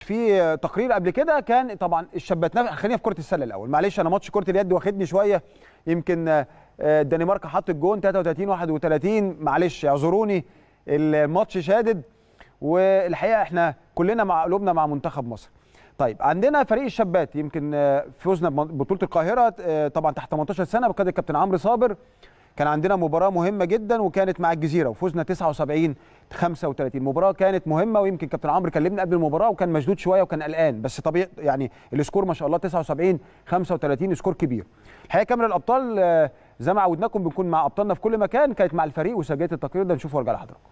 في تقرير قبل كده كان طبعا الشابات نف- خلينا في كره السله الاول معلش انا ماتش كره اليد واخدني شويه يمكن آه، الدنمارك حط الجون 33 31 معلش اعذروني الماتش شادد والحقيقه احنا كلنا مع قلوبنا مع منتخب مصر طيب عندنا فريق الشابات يمكن آه، فوزنا ببطوله القاهره آه، طبعا تحت 18 سنه بقياده الكابتن عمرو صابر كان عندنا مباراه مهمه جدا وكانت مع الجزيره وفوزنا 79 35 مباراه كانت مهمه ويمكن كابتن عمرو كلمنا قبل المباراه وكان مشدود شويه وكان قلقان بس طبيعي يعني السكور ما شاء الله 79 35 سكور كبير الحقيقه كاميرا الابطال آه، زي ما عودناكم بنكون مع ابطالنا في كل مكان كانت مع الفريق وسجلت التقرير ده نشوفه وارجع لحضراتكم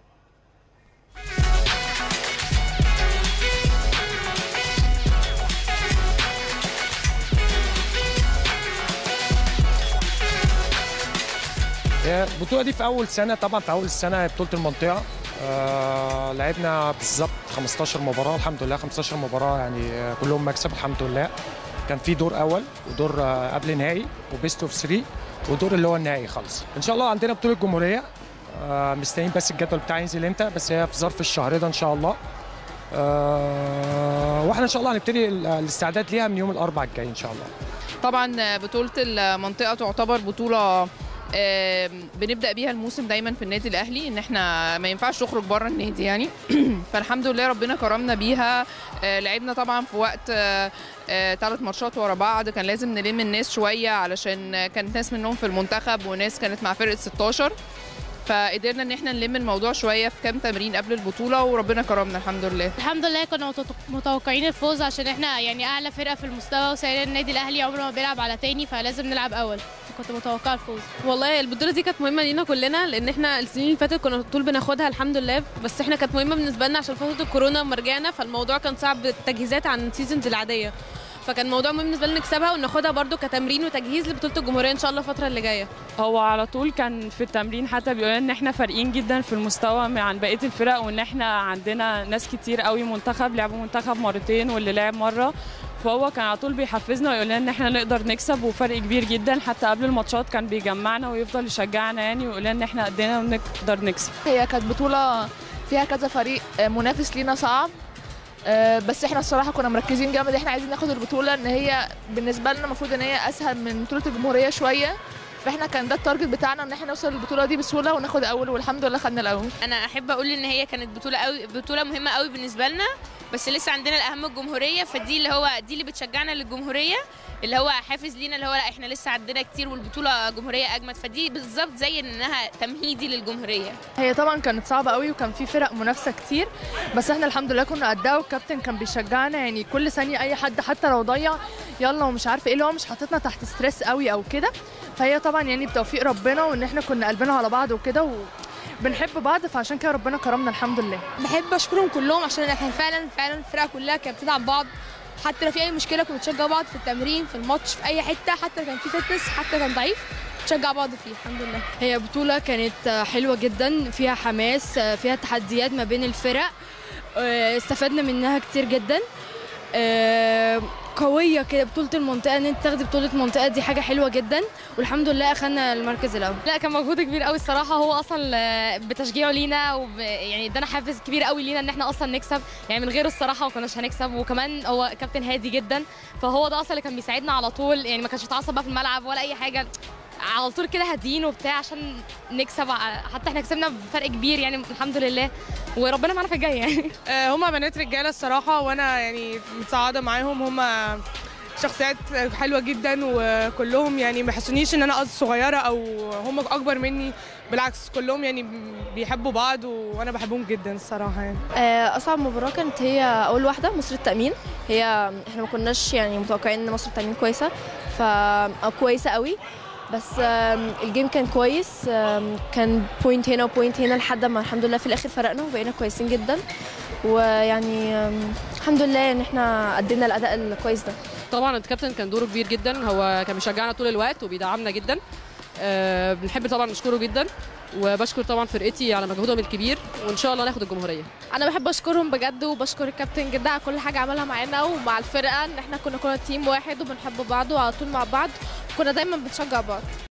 هي البطولة دي في أول سنة طبعا في أول سنة بطولة المنطقة آه لعبنا بالظبط 15 مباراة الحمد لله 15 مباراة يعني آه، كلهم مكسب الحمد لله كان في دور أول ودور آه قبل نهائي وبيست اوف 3 ودور اللي هو النهائي خالص إن شاء الله عندنا بطولة جمهورية آه مستنيين بس الجدول بتاعي ينزل امتى بس هي في ظرف الشهر ده إن شاء الله آه واحنا إن شاء الله هنبتدي ال- الاستعداد ليها من يوم الأربعاء الجاي إن شاء الله طبعا بطولة المنطقة تعتبر بطولة آم، بنبدأ بيها الموسم دايما في النادي الأهلي إن احنا ما ينفعش نخرج بره النادي يعني فالحمد لله ربنا كرمنا بيها آه، لعبنا طبعا في وقت ثلاث ماتشات ورا بعض كان لازم نلم الناس شوية علشان كانت ناس منهم في المنتخب وناس كانت مع فرقة 16 فقدرنا ان احنا نلم الموضوع شويه في كام تمرين قبل البطوله وربنا كرمنا الحمد لله الحمد لله كنا متوق- متوقعين الفوز عشان احنا يعني اعلى فرقه في المستوى وسائل النادي الاهلي عمره ما بيلعب على تاني فلازم نلعب اول كنت متوقعه الفوز والله البطوله دي كانت مهمه لينا كلنا لان احنا السنين اللي فاتت كنا طول بناخدها الحمد لله بس احنا كانت مهمه بالنسبه لنا عشان فتره الكورونا لما رجعنا فالموضوع كان صعب التجهيزات عن السيزونز العاديه فكان موضوع مهم بالنسبه لنا نكسبها وناخدها برده كتمرين وتجهيز لبطوله الجمهوريه ان شاء الله الفتره اللي جايه هو على طول كان في التمرين حتى بيقول ان احنا فارقين جدا في المستوى عن بقيه الفرق وان احنا عندنا ناس كتير قوي منتخب لعبوا منتخب مرتين واللي لعب مره فهو كان على طول بيحفزنا ويقول لنا ان احنا نقدر نكسب وفرق كبير جدا حتى قبل الماتشات كان بيجمعنا ويفضل يشجعنا يعني ويقول لنا ان احنا قدنا ونقدر نكسب هي كانت بطولة فيها كذا فريق آه، منافس لينا صعب آه، بس احنا الصراحة كنا مركزين جامد احنا عايزين ناخد البطولة ان هي بالنسبة لنا المفروض ان هي اسهل من بطولة الجمهورية شوية فاحنا كان ده التارجت بتاعنا ان احنا نوصل للبطولة دي بسهولة وناخد اول والحمد لله خدنا الاول انا احب اقول ان هي كانت بطوله قوي بطوله مهمه قوي بالنسبه لنا بس لسه عندنا الاهم الجمهوريه فدي اللي هو دي اللي بتشجعنا للجمهوريه اللي هو حافز لينا اللي هو لا احنا لسه عندنا كتير والبطوله جمهوريه اجمد فدي بالظبط زي انها تمهيدي للجمهوريه هي طبعا كانت صعبة قوي وكان في فرق منافسة كتير بس احنا الحمد لله كنا قدها والكابتن كان بيشجعنا يعني كل ثانية اي حد حتى لو ضيع يلا ومش عارفه ايه اللي هو مش حاططنا تحت ستريس قوي او كده فهي طبعا يعني بتوفيق ربنا وان احنا كنا قلبنا على بعض وكده وبنحب بعض فعشان كده ربنا كرمنا الحمد لله بحب اشكرهم كلهم عشان احنا فعلا فعلا الفرقه كلها كانت بتدعم بعض حتى لو في اي مشكله كنا بنشجع بعض في التمرين في الماتش في اي حته حتى لو كان في فتنس حتى كان ضعيف نشجع بعض فيه الحمد لله هي بطولة كانت حلوة جدا فيها حماس فيها تحديات ما بين الفرق آه، استفدنا منها كتير جدا آه، قوية كده بطولة المنطقة ان انت تاخدي بطولة منطقة دي حاجة حلوة جدا والحمد لله اخدنا المركز الاول لا كان مجهود كبير قوي الصراحه هو اصلا آه، بتشجيعه لينا وب... يعني ادانا حافز كبير قوي لينا ان احنا اصلا نكسب يعني من غيره الصراحه ما كناش هنكسب وكمان هو كابتن هادي جدا فهو ده اصلا اللي كان بيساعدنا على طول يعني ما كانش بيتعصب بقى في الملعب ولا اي حاجه على طول كده هاديين وبتاع عشان نكسب ع- حتى احنا كسبنا بفرق كبير يعني الحمد لله وربنا معانا في الجاي يعني هما بنات رجاله الصراحه وانا يعني متساعده معاهم هما شخصيات حلوه جدا وكلهم يعني ما حسونيش ان انا صغيره او هم اكبر مني بالعكس كلهم يعني بيحبوا بعض وانا بحبهم جدا الصراحه يعني اصعب مباراة كانت هي اول واحدة مصر التأمين هي احنا ما كناش يعني متوقعين ان مصر التأمين كويسة ف أو كويسة قوي بس آم، الجيم كان كويس آم، كان بوينت هنا وبوينت هنا لحد ما الحمد لله في الاخر فرقنا وبقينا كويسين جدا ويعني آم، الحمد لله ان احنا ادينا الاداء الكويس ده طبعا الكابتن كان دوره كبير جدا هو كان بيشجعنا طول الوقت وبيدعمنا جدا أه بنحب طبعا نشكره جدا وبشكر طبعا فرقتي على مجهودهم الكبير وان شاء الله ناخد الجمهوريه انا بحب اشكرهم بجد وبشكر الكابتن جدا على كل حاجه عملها معانا ومع الفرقه ان احنا كنا كنا تيم واحد وبنحب بعض وعلى طول مع بعض كنا دايما بنشجع بعض